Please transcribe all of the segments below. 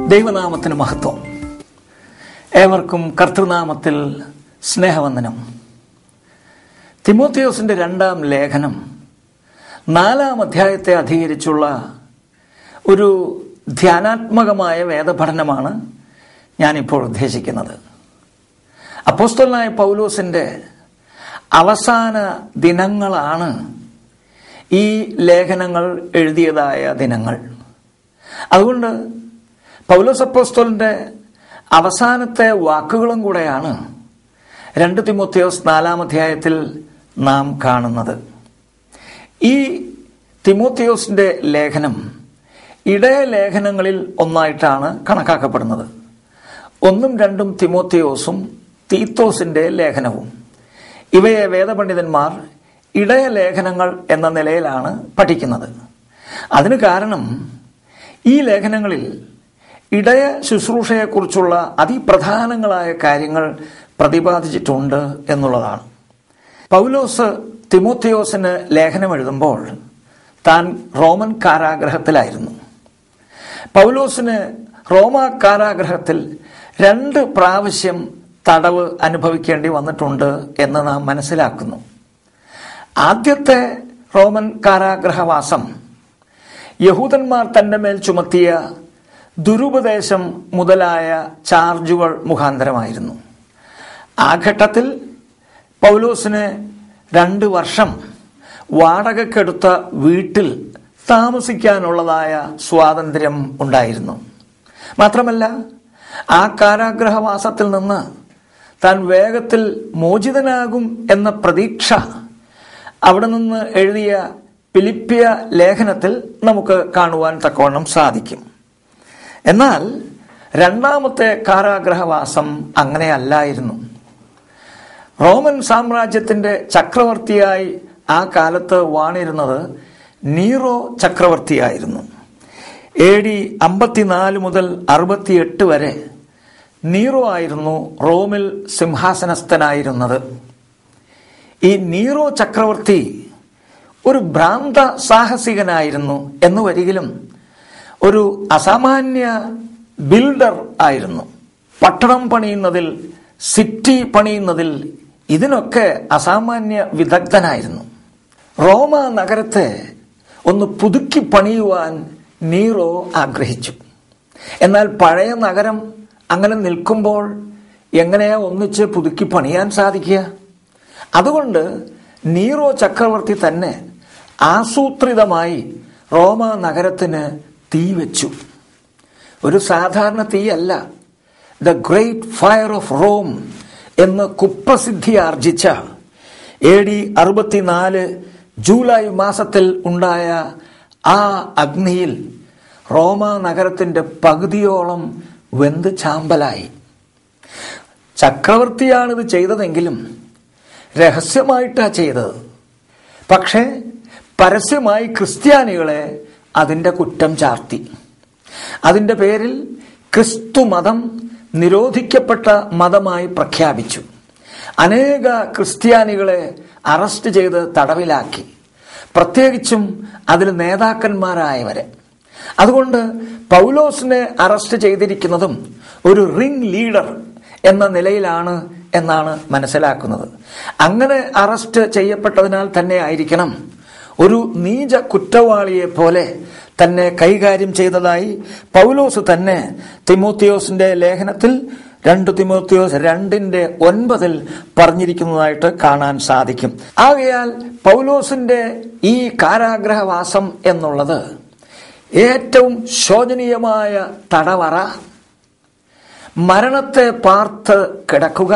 ദൈവനാമത്തിന് മഹത്വം ഏവർക്കും കർത്തൃനാമത്തിൽ സ്നേഹവന്ദനം തിമോത്തിയോസിന്റെ രണ്ടാം ലേഖനം നാലാം അധ്യായത്തെ അധികരിച്ചുള്ള ഒരു ധ്യാനാത്മകമായ വേദപഠനമാണ് ഞാനിപ്പോൾ ഉദ്ദേശിക്കുന്നത് അപ്പോസ്തലനായ പൗലോസിന്റെ അവസാന ദിനങ്ങളാണ് ഈ ലേഖനങ്ങൾ എഴുതിയതായ ദിനങ്ങൾ അതുകൊണ്ട് പൗലോസ് അപ്പോസ്തോലിന്റെ അവസാനത്തെ വാക്കുകളും കൂടെയാണ് രണ്ട് തിമോത്തിയോസ് നാലാം അധ്യായത്തിൽ നാം കാണുന്നത് ഈ തിമോത്തിയോസിന്റെ ലേഖനം ഇടയ ലേഖനങ്ങളിൽ ഒന്നായിട്ടാണ് കണക്കാക്കപ്പെടുന്നത് ഒന്നും രണ്ടും തിമോത്തിയോസും തീത്തോസിന്റെ ലേഖനവും ഇവയെ വേദപണ്ഡിതന്മാർ ഇടയ ലേഖനങ്ങൾ എന്ന നിലയിലാണ് പഠിക്കുന്നത് അതിന് കാരണം ഈ ലേഖനങ്ങളിൽ ഇടയ ശുശ്രൂഷയെക്കുറിച്ചുള്ള അതിപ്രധാനങ്ങളായ കാര്യങ്ങൾ പ്രതിപാദിച്ചിട്ടുണ്ട് എന്നുള്ളതാണ് പൗലോസ് തിമോത്തിയോസിന് ലേഖനം എഴുതുമ്പോൾ താൻ റോമൻ കാരാഗ്രഹത്തിലായിരുന്നു പൗലോസിന് റോമ കാരാഗ്രഹത്തിൽ രണ്ട് പ്രാവശ്യം തടവ് അനുഭവിക്കേണ്ടി വന്നിട്ടുണ്ട് എന്ന് നാം മനസ്സിലാക്കുന്നു ആദ്യത്തെ റോമൻ കാരാഗ്രഹവാസം യഹൂദന്മാർ തന്റെ മേൽ ചുമത്തിയ ദുരുപദേശം മുതലായ ചാർജുകൾ മുഖാന്തരമായിരുന്നു ആ ഘട്ടത്തിൽ പൗലോസിന് രണ്ട് വർഷം വാടകക്കെടുത്ത വീട്ടിൽ താമസിക്കാനുള്ളതായ സ്വാതന്ത്ര്യം ഉണ്ടായിരുന്നു മാത്രമല്ല ആ കാരാഗ്രഹവാസത്തിൽ നിന്ന് താൻ വേഗത്തിൽ മോചിതനാകും എന്ന പ്രതീക്ഷ അവിടെ നിന്ന് എഴുതിയ പിലിപ്പിയ ലേഖനത്തിൽ നമുക്ക് കാണുവാൻ തക്കവണ്ണം സാധിക്കും എന്നാൽ രണ്ടാമത്തെ കാരാഗ്രഹവാസം അങ്ങനെയല്ലായിരുന്നു റോമൻ സാമ്രാജ്യത്തിന്റെ ചക്രവർത്തിയായി ആ കാലത്ത് വാണിരുന്നത് നീറോ ചക്രവർത്തിയായിരുന്നു എ ഡി അമ്പത്തിനാല് മുതൽ അറുപത്തിയെട്ട് വരെ നീറോ ആയിരുന്നു റോമിൽ സിംഹാസനസ്ഥനായിരുന്നത് ഈ നീറോ ചക്രവർത്തി ഒരു ഭ്രാന്ത സാഹസികനായിരുന്നു എന്ന് വരികിലും ഒരു അസാമാന്യ ബിൽഡർ ആയിരുന്നു പട്ടണം പണിയുന്നതിൽ സിറ്റി പണിയുന്നതിൽ ഇതിനൊക്കെ അസാമാന്യ വിദഗ്ധനായിരുന്നു റോമ നഗരത്തെ ഒന്ന് പുതുക്കി പണിയുവാൻ നീറോ ആഗ്രഹിച്ചു എന്നാൽ പഴയ നഗരം അങ്ങനെ നിൽക്കുമ്പോൾ എങ്ങനെയാ ഒന്നിച്ച് പുതുക്കി പണിയാൻ സാധിക്കുക അതുകൊണ്ട് നീറോ ചക്രവർത്തി തന്നെ ആസൂത്രിതമായി റോമ നഗരത്തിന് തീ വെച്ചു ഒരു സാധാരണ തീയല്ല the great fire of Rome എന്ന് കുപ്രസിദ്ധി ആർജിച്ച എ ഡി അറുപത്തിനാല് ജൂലൈ മാസത്തിൽ ഉണ്ടായ ആ അഗ്നിയിൽ റോമ നഗരത്തിന്റെ പകുതിയോളം വെന്ത് ചാമ്പലായി ചക്രവർത്തിയാണിത് ചെയ്തതെങ്കിലും രഹസ്യമായിട്ടാണ് ചെയ്തത് പക്ഷേ പരസ്യമായി ക്രിസ്ത്യാനികളെ അതിൻ്റെ കുറ്റം ചാർത്തി അതിൻ്റെ പേരിൽ ക്രിസ്തു മതം നിരോധിക്കപ്പെട്ട മതമായി പ്രഖ്യാപിച്ചു അനേക ക്രിസ്ത്യാനികളെ അറസ്റ്റ് ചെയ്ത് തടവിലാക്കി പ്രത്യേകിച്ചും അതിൽ നേതാക്കന്മാരായവരെ അതുകൊണ്ട് പൗലോസിനെ അറസ്റ്റ് ചെയ്തിരിക്കുന്നതും ഒരു റിംഗ് ലീഡർ എന്ന നിലയിലാണ് എന്നാണ് മനസ്സിലാക്കുന്നത് അങ്ങനെ അറസ്റ്റ് ചെയ്യപ്പെട്ടതിനാൽ തന്നെ ആയിരിക്കണം ഒരു നീച കുറ്റവാളിയെ പോലെ തന്നെ കൈകാര്യം ചെയ്തതായി പൗലോസ് തന്നെ തിമോത്തിയോസിന്റെ ലേഖനത്തിൽ രണ്ട് തിമോത്തിയോസ് രണ്ടിന്റെ ഒൻപതിൽ പറഞ്ഞിരിക്കുന്നതായിട്ട് കാണാൻ സാധിക്കും ആകയാൽ പൗലോസിന്റെ ഈ കാരാഗ്രഹവാസം എന്നുള്ളത് ഏറ്റവും ശോചനീയമായ തടവറ മരണത്തെ പാർത്ത് കിടക്കുക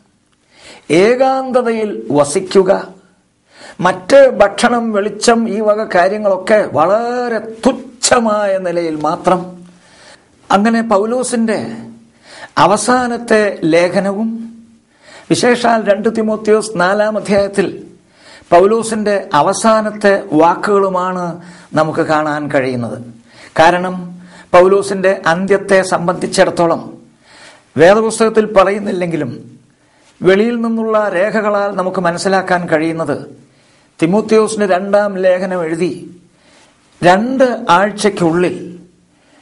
ഏകാന്തതയിൽ വസിക്കുക മറ്റ് ഭക്ഷണം വെളിച്ചം ഈ വക കാര്യങ്ങളൊക്കെ വളരെ തുച്ഛമായ നിലയിൽ മാത്രം അങ്ങനെ പൗലോസിന്റെ അവസാനത്തെ ലേഖനവും വിശേഷാൽ രണ്ട് തിമോത്യോസ് നാലാം അധ്യായത്തിൽ പൗലോസിന്റെ അവസാനത്തെ വാക്കുകളുമാണ് നമുക്ക് കാണാൻ കഴിയുന്നത് കാരണം പൗലോസിന്റെ അന്ത്യത്തെ സംബന്ധിച്ചിടത്തോളം വേദപുസ്തകത്തിൽ പറയുന്നില്ലെങ്കിലും വെളിയിൽ നിന്നുള്ള രേഖകളാൽ നമുക്ക് മനസ്സിലാക്കാൻ കഴിയുന്നത് തിമോത്തിയോസിന് രണ്ടാം ലേഖനം എഴുതി രണ്ട് ആഴ്ചയ്ക്കുള്ളിൽ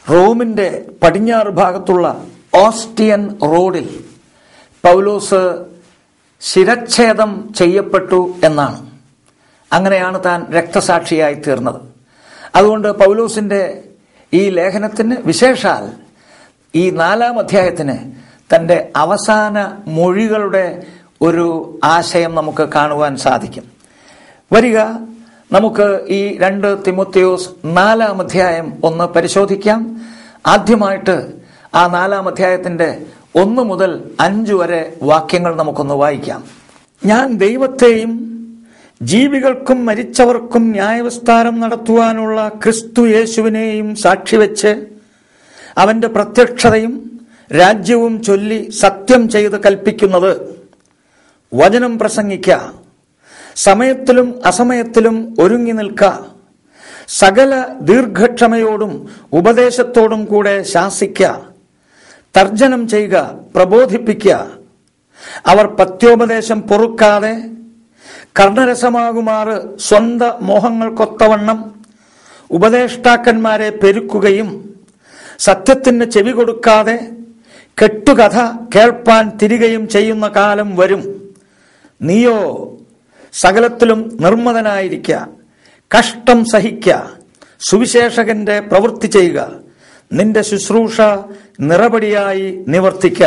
റോമിന്റെ പടിഞ്ഞാറ് ഭാഗത്തുള്ള ഓസ്റ്റിയൻ റോഡിൽ പൗലോസ് ശിരച്ഛേദം ചെയ്യപ്പെട്ടു എന്നാണ് അങ്ങനെയാണ് താൻ രക്തസാക്ഷിയായി തീർന്നത് അതുകൊണ്ട് പൗലോസിന്റെ ഈ ലേഖനത്തിന് വിശേഷാൽ ഈ നാലാം അധ്യായത്തിന് തന്റെ അവസാന മൊഴികളുടെ ഒരു ആശയം നമുക്ക് കാണുവാൻ സാധിക്കും വരിക നമുക്ക് ഈ രണ്ട് തിമുത്തിയോസ് നാലാം അധ്യായം ഒന്ന് പരിശോധിക്കാം ആദ്യമായിട്ട് ആ നാലാം അധ്യായത്തിന്റെ ഒന്ന് മുതൽ അഞ്ചു വരെ വാക്യങ്ങൾ നമുക്കൊന്ന് വായിക്കാം ഞാൻ ദൈവത്തെയും ജീവികൾക്കും മരിച്ചവർക്കും ന്യായവിസ്താരം നടത്തുവാനുള്ള ക്രിസ്തു യേശുവിനെയും സാക്ഷിവെച്ച് അവന്റെ പ്രത്യക്ഷതയും രാജ്യവും ചൊല്ലി സത്യം ചെയ്ത് കൽപ്പിക്കുന്നത് വചനം പ്രസംഗിക്ക സമയത്തിലും അസമയത്തിലും ഒരുങ്ങി നിൽക്ക സകല ദീർഘക്ഷമയോടും ഉപദേശത്തോടും കൂടെ ശാസിക്ക തർജനം ചെയ്യുക പ്രബോധിപ്പിക്കുക അവർ പത്യോപദേശം പൊറുക്കാതെ കർണരസമാകുമാറ് സ്വന്ത മോഹങ്ങൾക്കൊത്തവണ്ണം ഉപദേഷ്ടാക്കന്മാരെ പെരുക്കുകയും സത്യത്തിന് ചെവി കൊടുക്കാതെ കെട്ടുകഥ കേൾപ്പാൻ തിരികെയും ചെയ്യുന്ന കാലം വരും നീയോ സകലത്തിലും നിർമ്മതനായിരിക്ക കഷ്ടം സഹിക്ക സുവിശേഷകന്റെ പ്രവൃത്തി ചെയ്യുക നിന്റെ ശുശ്രൂഷ നിറപടിയായി നിവർത്തിക്ക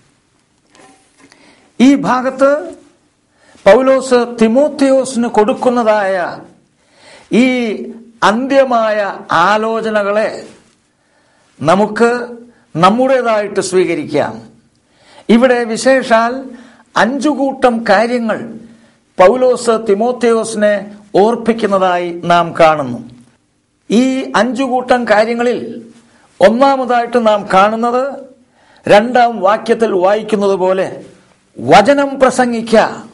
ഈ ഭാഗത്ത് പൗലോസ് തിമോത്തിയോസിന് കൊടുക്കുന്നതായ ഈ അന്ത്യമായ ആലോചനകളെ നമുക്ക് നമ്മുടേതായിട്ട് സ്വീകരിക്കാം ഇവിടെ വിശേഷാൽ അഞ്ചു കൂട്ടം കാര്യങ്ങൾ പൗലോസ് തിമോത്തേയോസിനെ ഓർപ്പിക്കുന്നതായി നാം കാണുന്നു ഈ അഞ്ചു കൂട്ടം കാര്യങ്ങളിൽ ഒന്നാമതായിട്ട് നാം കാണുന്നത് രണ്ടാം വാക്യത്തിൽ വായിക്കുന്നത് പോലെ വചനം പ്രസംഗിക്ക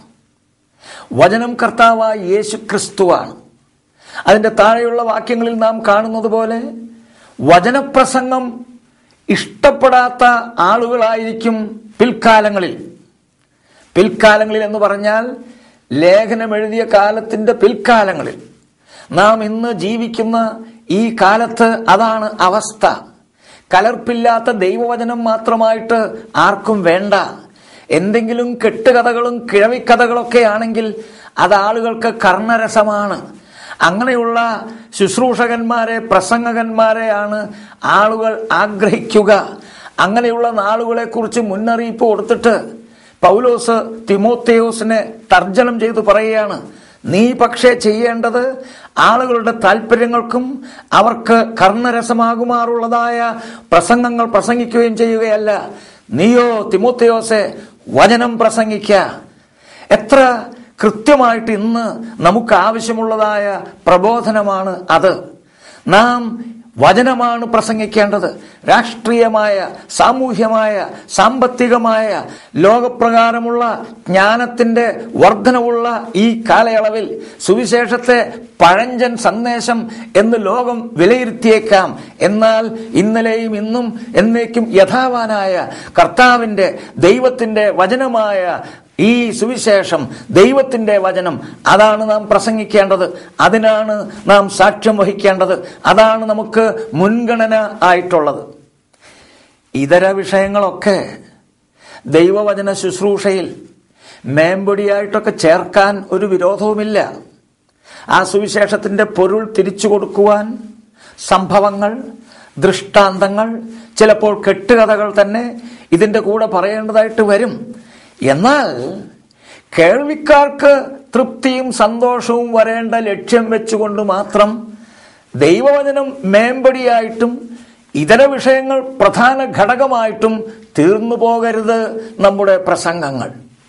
വചനം കർത്താവായ യേശു ക്രിസ്തുവാണ് അതിന്റെ താഴെയുള്ള വാക്യങ്ങളിൽ നാം കാണുന്നത് പോലെ വചനപ്രസംഗം ഇഷ്ടപ്പെടാത്ത ആളുകളായിരിക്കും പിൽക്കാലങ്ങളിൽ പിൽക്കാലങ്ങളിൽ എന്ന് പറഞ്ഞാൽ ലേഖനം എഴുതിയ കാലത്തിന്റെ പിൽക്കാലങ്ങളിൽ നാം ഇന്ന് ജീവിക്കുന്ന ഈ കാലത്ത് അതാണ് അവസ്ഥ കലർപ്പില്ലാത്ത ദൈവവചനം മാത്രമായിട്ട് ആർക്കും വേണ്ട എന്തെങ്കിലും കെട്ടുകഥകളും കിഴവിക്കഥകളൊക്കെ ആണെങ്കിൽ അത് ആളുകൾക്ക് കർണരസമാണ് അങ്ങനെയുള്ള ശുശ്രൂഷകന്മാരെ പ്രസംഗകന്മാരെയാണ് ആളുകൾ ആഗ്രഹിക്കുക അങ്ങനെയുള്ള നാളുകളെ കുറിച്ച് മുന്നറിയിപ്പ് കൊടുത്തിട്ട് പൗലോസ് തിമോത്തേയോസിനെ തർജ്ജനം ചെയ്തു പറയുകയാണ് നീ പക്ഷേ ചെയ്യേണ്ടത് ആളുകളുടെ താല്പര്യങ്ങൾക്കും അവർക്ക് കർണരസമാകുമാറുള്ളതായ പ്രസംഗങ്ങൾ പ്രസംഗിക്കുകയും ചെയ്യുകയല്ല നീയോ തിമോത്തേയോസെ വചനം പ്രസംഗിക്ക എത്ര കൃത്യമായിട്ട് ഇന്ന് നമുക്ക് ആവശ്യമുള്ളതായ പ്രബോധനമാണ് അത് നാം വചനമാണ് പ്രസംഗിക്കേണ്ടത് രാഷ്ട്രീയമായ സാമൂഹ്യമായ സാമ്പത്തികമായ ലോകപ്രകാരമുള്ള ജ്ഞാനത്തിന്റെ വർധനവുള്ള ഈ കാലയളവിൽ സുവിശേഷത്തെ പഴഞ്ചൻ സന്ദേശം എന്ന് ലോകം വിലയിരുത്തിയേക്കാം എന്നാൽ ഇന്നലെയും ഇന്നും എന്നേക്കും യഥാവാനായ കർത്താവിന്റെ ദൈവത്തിന്റെ വചനമായ ഈ സുവിശേഷം ദൈവത്തിന്റെ വചനം അതാണ് നാം പ്രസംഗിക്കേണ്ടത് അതിനാണ് നാം സാക്ഷ്യം വഹിക്കേണ്ടത് അതാണ് നമുക്ക് മുൻഗണന ആയിട്ടുള്ളത് ഇതര വിഷയങ്ങളൊക്കെ ദൈവവചന ശുശ്രൂഷയിൽ മേമ്പൊടിയായിട്ടൊക്കെ ചേർക്കാൻ ഒരു വിരോധവുമില്ല ആ സുവിശേഷത്തിന്റെ പൊരുൾ തിരിച്ചു കൊടുക്കുവാൻ സംഭവങ്ങൾ ദൃഷ്ടാന്തങ്ങൾ ചിലപ്പോൾ കെട്ടുകഥകൾ തന്നെ ഇതിന്റെ കൂടെ പറയേണ്ടതായിട്ട് വരും എന്നാൽ കേൾവിക്കാർക്ക് തൃപ്തിയും സന്തോഷവും വരേണ്ട ലക്ഷ്യം വെച്ചുകൊണ്ട് മാത്രം ദൈവവചനം മേമ്പടിയായിട്ടും ഇതര വിഷയങ്ങൾ പ്രധാന ഘടകമായിട്ടും തീർന്നു പോകരുത് നമ്മുടെ പ്രസംഗങ്ങൾ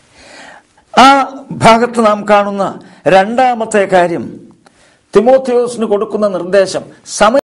ആ ഭാഗത്ത് നാം കാണുന്ന രണ്ടാമത്തെ കാര്യം തിമോത്തിയോസിന് കൊടുക്കുന്ന നിർദ്ദേശം സമയ